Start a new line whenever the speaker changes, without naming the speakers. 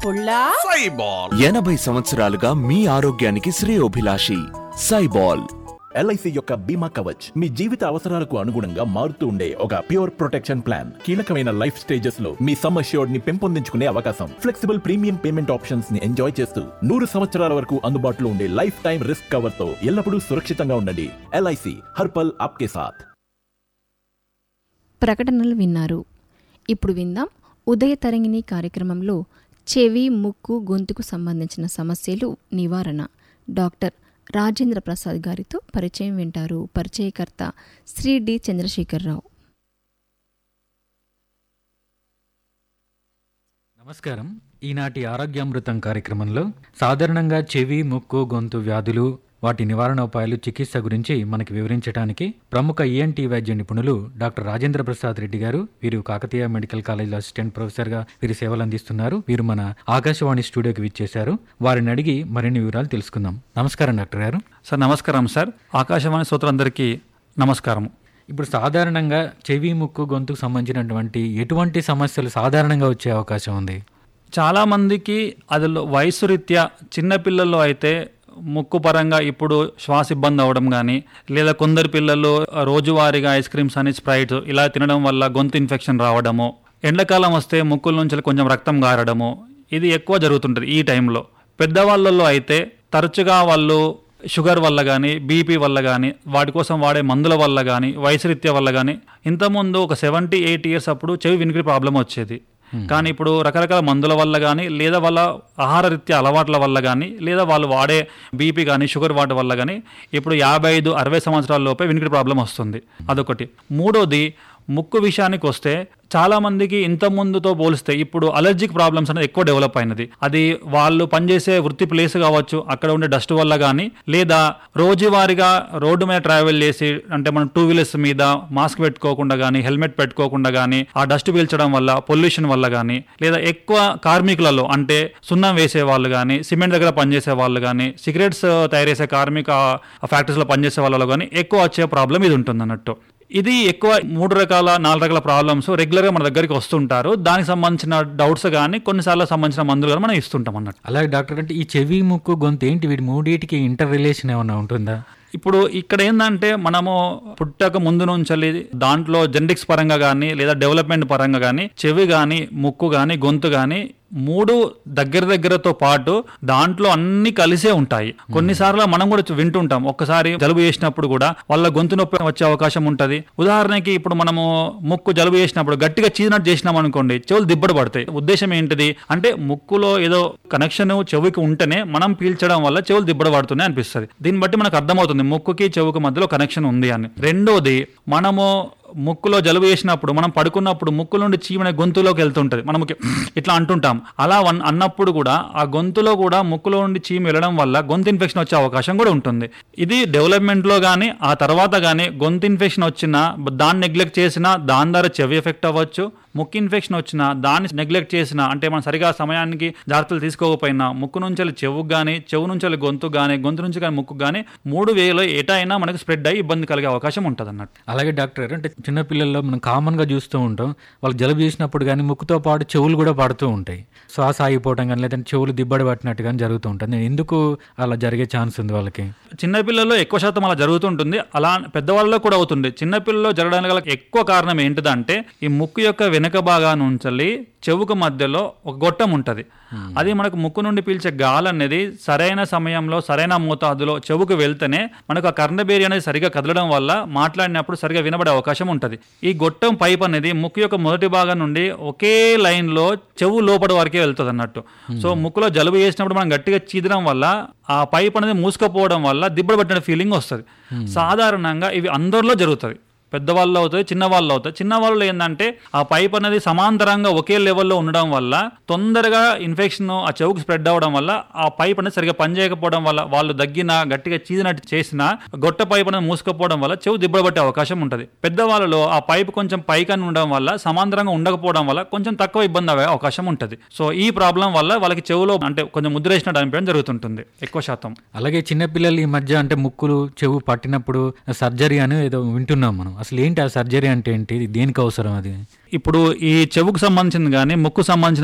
పుల్లా
సైబాల్
ఎనభై సంవత్సరాలుగా మీ ఆరోగ్యానికి శ్రేయోభిలాషి సైబాల్
ఎల్ఐసి యొక్క బీమా కవచ్ మీ జీవిత అవసరాలకు అనుగుణంగా మారుతూ ఉండే ఒక ప్యూర్ ప్రొటెక్షన్ ప్లాన్ కీలకమైన లైఫ్ స్టేజెస్ లో మీ సమ్ అష్యూర్డ్ ని పెంపొందించుకునే అవకాశం ఫ్లెక్సిబుల్ ప్రీమియం పేమెంట్ ఆప్షన్స్ ని ఎంజాయ్ చేస్తూ నూరు సంవత్సరాల వరకు అందుబాటులో ఉండే లైఫ్ టైం రిస్క్ కవర్ తో ఎల్లప్పుడూ సురక్షితంగా ఉండండి ఎల్ఐసి హర్పల్ ఆప్కే సాథ్
ప్రకటనలు విన్నారు ఇప్పుడు విందాం ఉదయ తరంగిణి కార్యక్రమంలో చెవి ముక్కు గొంతుకు సంబంధించిన సమస్యలు నివారణ డాక్టర్ రాజేంద్ర ప్రసాద్ గారితో పరిచయం వింటారు పరిచయకర్త శ్రీ డి చంద్రశేఖరరావు
నమస్కారం ఈనాటి ఆరోగ్యామృతం కార్యక్రమంలో సాధారణంగా చెవి ముక్కు గొంతు వ్యాధులు వాటి నివారణోపాయాలు చికిత్స గురించి మనకి వివరించడానికి ప్రముఖ ఈఎన్టీ వైద్య నిపుణులు డాక్టర్ రాజేంద్ర ప్రసాద్ రెడ్డి గారు వీరు కాకతీయ మెడికల్ కాలేజ్ అసిస్టెంట్ ప్రొఫెసర్గా వీరు సేవలు అందిస్తున్నారు వీరు మన ఆకాశవాణి స్టూడియోకి విచ్చేశారు వారిని అడిగి మరిన్ని వివరాలు తెలుసుకుందాం నమస్కారం డాక్టర్ గారు
సార్ నమస్కారం సార్ ఆకాశవాణి శ్రోతలందరికీ నమస్కారం
ఇప్పుడు సాధారణంగా చెవి ముక్కు గొంతుకు సంబంధించినటువంటి ఎటువంటి సమస్యలు సాధారణంగా వచ్చే అవకాశం ఉంది
చాలామందికి అదిలో వయసు రీత్యా చిన్నపిల్లల్లో అయితే ముక్కు పరంగా ఇప్పుడు శ్వాస ఇబ్బంది అవ్వడం కానీ లేదా కొందరు పిల్లలు రోజువారీగా ఐస్ క్రీమ్స్ అని స్ప్రైట్స్ ఇలా తినడం వల్ల గొంతు ఇన్ఫెక్షన్ రావడము ఎండాకాలం వస్తే ముక్కుల నుంచి కొంచెం రక్తం గారడము ఇది ఎక్కువ జరుగుతుంటుంది ఈ టైంలో పెద్దవాళ్ళల్లో అయితే తరచుగా వాళ్ళు షుగర్ వల్ల కానీ బీపీ వల్ల కానీ వాటి కోసం వాడే మందుల వల్ల కానీ వయసు రీత్యా వల్ల కానీ ఇంతకుముందు ఒక సెవెంటీ ఎయిట్ ఇయర్స్ అప్పుడు చెవి వినికిడి ప్రాబ్లం వచ్చేది కానీ ఇప్పుడు రకరకాల మందుల వల్ల కానీ లేదా వాళ్ళ ఆహార రీత్యా అలవాట్ల వల్ల కానీ లేదా వాళ్ళు వాడే బీపీ కానీ షుగర్ వాటి వల్ల కానీ ఇప్పుడు యాభై ఐదు అరవై సంవత్సరాల లోపే వినికిడి ప్రాబ్లం వస్తుంది అదొకటి మూడోది ముక్కు విషయానికి వస్తే చాలా మందికి ఇంత ముందుతో పోలిస్తే ఇప్పుడు అలర్జిక్ ప్రాబ్లమ్స్ అనేది ఎక్కువ డెవలప్ అయినది అది వాళ్ళు పనిచేసే వృత్తి ప్లేస్ కావచ్చు అక్కడ ఉండే డస్ట్ వల్ల కానీ లేదా రోజువారీగా రోడ్డు మీద ట్రావెల్ చేసి అంటే మనం టూ వీలర్స్ మీద మాస్క్ పెట్టుకోకుండా కానీ హెల్మెట్ పెట్టుకోకుండా కానీ ఆ డస్ట్ పీల్చడం వల్ల పొల్యూషన్ వల్ల కానీ లేదా ఎక్కువ కార్మికులలో అంటే సున్నం వేసే వాళ్ళు కానీ సిమెంట్ దగ్గర పనిచేసే వాళ్ళు కానీ సిగరెట్స్ తయారు చేసే కార్మిక ఫ్యాక్టరీస్లో పనిచేసే వాళ్ళలో కానీ ఎక్కువ వచ్చే ప్రాబ్లం ఇది ఉంటుంది అన్నట్టు ఇది ఎక్కువ మూడు రకాల నాలుగు రకాల ప్రాబ్లమ్స్ రెగ్యులర్గా మన దగ్గరికి వస్తుంటారు దానికి సంబంధించిన డౌట్స్ కానీ కొన్నిసార్లు సంబంధించిన మందులు కానీ మనం ఇస్తుంటాం అన్నట్టు
అలాగే డాక్టర్ అంటే ఈ చెవి ముక్కు గొంతు ఏంటి వీటి మూడింటికి ఇంటర్ రిలేషన్ ఏమైనా ఉంటుందా
ఇప్పుడు ఇక్కడ ఏంటంటే మనము పుట్టక ముందు నుంచి దాంట్లో జెనెటిక్స్ పరంగా కానీ లేదా డెవలప్మెంట్ పరంగా కానీ చెవి కానీ ముక్కు కానీ గొంతు కానీ మూడు దగ్గర దగ్గరతో పాటు దాంట్లో అన్ని కలిసే ఉంటాయి కొన్నిసార్లు మనం కూడా వింటుంటాం ఒక్కసారి జలుబు చేసినప్పుడు కూడా వాళ్ళ గొంతు నొప్పి వచ్చే అవకాశం ఉంటది ఉదాహరణకి ఇప్పుడు మనము ముక్కు జలుబు చేసినప్పుడు గట్టిగా చీదినట్టు చేసినాం అనుకోండి చెవులు దిబ్బడు పడతాయి ఉద్దేశం ఏంటిది అంటే ముక్కులో ఏదో కనెక్షన్ చెవికి ఉంటేనే మనం పీల్చడం వల్ల చెవులు దిబ్బడు పడుతున్నాయి అనిపిస్తుంది దీన్ని బట్టి మనకు అర్థమవుతుంది ముక్కుకి చెవుకి మధ్యలో కనెక్షన్ ఉంది అని రెండోది మనము ముక్కులో జలుబు చేసినప్పుడు మనం పడుకున్నప్పుడు ముక్కు నుండి చీమనే గొంతులోకి వెళ్తుంటది మనకి ఇట్లా అంటుంటాం అలా వన్ అన్నప్పుడు కూడా ఆ గొంతులో కూడా ముక్కులో నుండి చీమ వెళ్ళడం వల్ల గొంతు ఇన్ఫెక్షన్ వచ్చే అవకాశం కూడా ఉంటుంది ఇది డెవలప్మెంట్ లో కానీ ఆ తర్వాత కానీ గొంతు ఇన్ఫెక్షన్ వచ్చినా దాన్ని నెగ్లెక్ట్ చేసినా దాని ద్వారా చెవి ఎఫెక్ట్ అవ్వచ్చు ముక్కు ఇన్ఫెక్షన్ వచ్చినా దాన్ని నెగ్లెక్ట్ చేసినా అంటే మనం సరిగా సమయానికి జాగ్రత్తలు తీసుకోకపోయినా ముక్కు నుంచి వెళ్ళి చెవుకు కానీ చెవు నుంచి వెళ్ళి గొంతు కానీ గొంతు నుంచి కానీ ముక్కు కానీ మూడు వేలో ఎటైనా మనకి స్ప్రెడ్ అయ్యి ఇబ్బంది కలిగే అవకాశం ఉంటుంది అన్నట్టు
అలాగే డాక్టర్ గారు అంటే చిన్నపిల్లల్లో మనం కామన్గా చూస్తూ ఉంటాం వాళ్ళకి జలుబు చేసినప్పుడు కానీ ముక్కుతో పాటు చెవులు కూడా పడుతూ ఉంటాయి శ్వాస ఆగిపోవడం కానీ లేదంటే చెవులు దిబ్బడి పట్టినట్టు కానీ జరుగుతూ ఉంటుంది ఎందుకు అలా జరిగే ఛాన్స్ ఉంది వాళ్ళకి
చిన్నపిల్లల్లో ఎక్కువ శాతం అలా జరుగుతుంటుంది అలా పెద్దవాళ్ళలో కూడా అవుతుంది చిన్నపిల్లల్లో జరగడానికి గల ఎక్కువ కారణం ఏంటిదంటే ఈ ముక్కు యొక్క వెనుక భాగా నుంచి చెవుకు మధ్యలో ఒక గొట్టం ఉంటుంది అది మనకు ముక్కు నుండి పీల్చే గాలి అనేది సరైన సమయంలో సరైన మోతాదులో చెవుకు వెళ్తేనే మనకు ఆ కర్ణబేరి అనేది సరిగా కదలడం వల్ల మాట్లాడినప్పుడు సరిగా వినబడే అవకాశం ఉంటుంది ఈ గొట్టం పైప్ అనేది ముక్కు యొక్క మొదటి భాగం నుండి ఒకే లైన్లో చెవు లోపల వరకే వెళ్తుంది అన్నట్టు సో ముక్కులో జలుబు చేసినప్పుడు మనం గట్టిగా చీదడం వల్ల ఆ పైప్ అనేది మూసుకపోవడం వల్ల దిబ్బడు పట్టిన ఫీలింగ్ వస్తుంది సాధారణంగా ఇవి అందరిలో జరుగుతుంది పెద్దవాళ్ళు అవుతుంది చిన్నవాళ్ళు అవుతుంది చిన్నవాళ్ళు ఏంటంటే ఆ పైప్ అనేది సమాంతరంగా ఒకే లెవెల్లో ఉండడం వల్ల తొందరగా ఇన్ఫెక్షన్ ఆ చెవుకు స్ప్రెడ్ అవ్వడం వల్ల ఆ పైప్ అనేది సరిగా పనిచేయకపోవడం వల్ల వాళ్ళు దగ్గిన గట్టిగా చీదినట్టు చేసిన గొట్ట పైప్ అనేది మూసుకపోవడం వల్ల చెవు దిబ్బడబట్టే అవకాశం ఉంటుంది పెద్దవాళ్ళలో ఆ పైప్ కొంచెం పైకని ఉండడం వల్ల సమాంతరంగా ఉండకపోవడం వల్ల కొంచెం తక్కువ ఇబ్బంది అయ్యే అవకాశం ఉంటుంది సో ఈ ప్రాబ్లం వల్ల వాళ్ళకి చెవులో అంటే కొంచెం ముద్రేసినట్టు అనిపించడం జరుగుతుంటుంది ఎక్కువ శాతం
అలాగే చిన్నపిల్లలు ఈ మధ్య అంటే ముక్కులు చెవు పట్టినప్పుడు సర్జరీ అని ఏదో వింటున్నాం మనం అసలు ఏంటి ఆ సర్జరీ అంటే ఏంటి దేనికి అవసరం అది
ఇప్పుడు ఈ చెవుకు సంబంధించింది కానీ ముక్కు సంబంధించిన